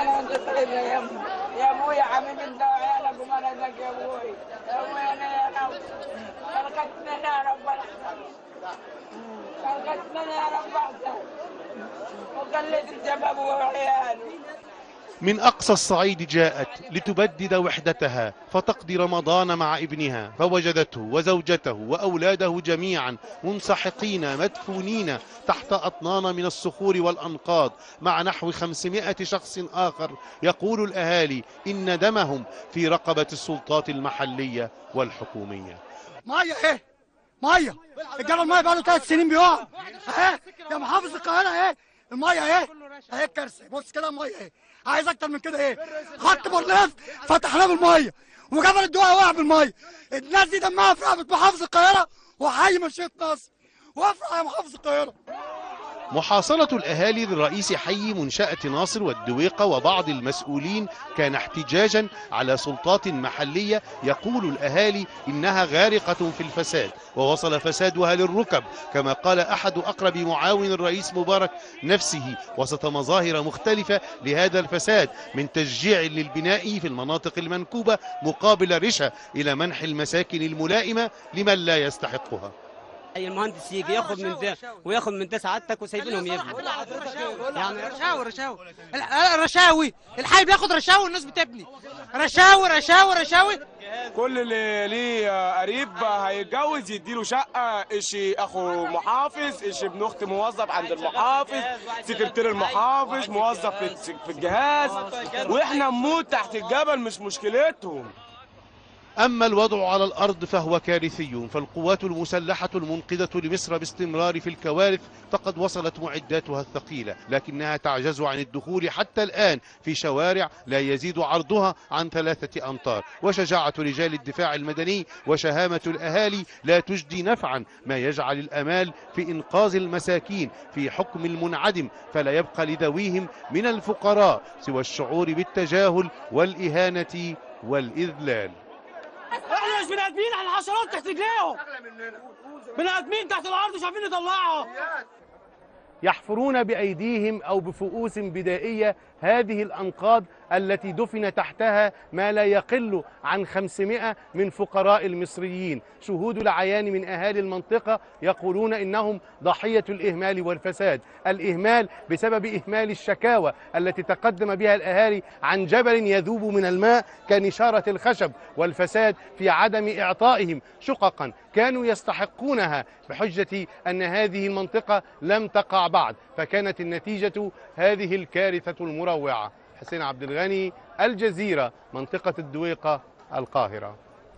سنه وانت طيب يا يم يا ابوي يا حبيبي انت وعيالك ومرضك يا ابوي يا ابوي انا يا رب خلقتنا يا رب احسن خلقتنا يا رب احسن وخليت الشباب وعيالي من أقصى الصعيد جاءت لتبدد وحدتها فتقضي رمضان مع ابنها فوجدته وزوجته وأولاده جميعا منسحقين مدفونين تحت أطنان من الصخور والأنقاض مع نحو 500 شخص آخر يقول الأهالي إن دمهم في رقبة السلطات المحلية والحكومية ميه ايه ميه الجبل الميه بقاله ثلاث سنين بيقع اهي يا محافظ القاهره اهي الميه اهي اهي الكارثه بص كده الميه اهي عايز اكتر من كده ايه خط بورلاف فتحناه بالميه وجبل الدواء وقع بالميه الناس دي دمها في رقبه محافظ القاهره وحي مشيت نصر وافرح يا محافظ القاهره محاصرة الأهالي لرئيس حي منشأة ناصر والدويقة وبعض المسؤولين كان احتجاجا على سلطات محلية يقول الأهالي إنها غارقة في الفساد ووصل فسادها للركب كما قال أحد أقرب معاون الرئيس مبارك نفسه وسط مظاهر مختلفة لهذا الفساد من تشجيع للبناء في المناطق المنكوبة مقابل رشا إلى منح المساكن الملائمة لمن لا يستحقها اي المهندس يجي ياخد من ده وياخد من ده سعادتك وسايبينهم يبنوا يعني رشاوي رشاوي ال- رشاوي الحي بياخد رشاوي والناس بتبني رشاوي رشاوي رشاوي كل اللي ليه قريب هيتجوز يديله شقه اشي اخو محافظ اشي ابن اخت موظف عند المحافظ سكرتير المحافظ موظف في في الجهاز واحنا نموت تحت الجبل مش مشكلتهم أما الوضع على الأرض فهو كارثي فالقوات المسلحة المنقذة لمصر باستمرار في الكوارث فقد وصلت معداتها الثقيلة لكنها تعجز عن الدخول حتى الآن في شوارع لا يزيد عرضها عن ثلاثة أمتار وشجاعة رجال الدفاع المدني وشهامة الأهالي لا تجدي نفعا ما يجعل الأمال في إنقاذ المساكين في حكم المنعدم فلا يبقى لذويهم من الفقراء سوى الشعور بالتجاهل والإهانة والإذلال احنا مش بني ادمين احنا حشرات تحت رجليهم بني ادمين تحت الارض مش عارفين نطلعها يحفرون بأيديهم أو بفؤوس بدائية هذه الأنقاض التي دفن تحتها ما لا يقل عن 500 من فقراء المصريين شهود العيان من أهالي المنطقة يقولون إنهم ضحية الإهمال والفساد الإهمال بسبب إهمال الشكاوى التي تقدم بها الأهالي عن جبل يذوب من الماء كنشارة الخشب والفساد في عدم إعطائهم شققا كانوا يستحقونها بحجة أن هذه المنطقة لم تقع بعد فكانت النتيجة هذه الكارثة المروعة حسين عبد الغني الجزيرة منطقة الدويقة القاهرة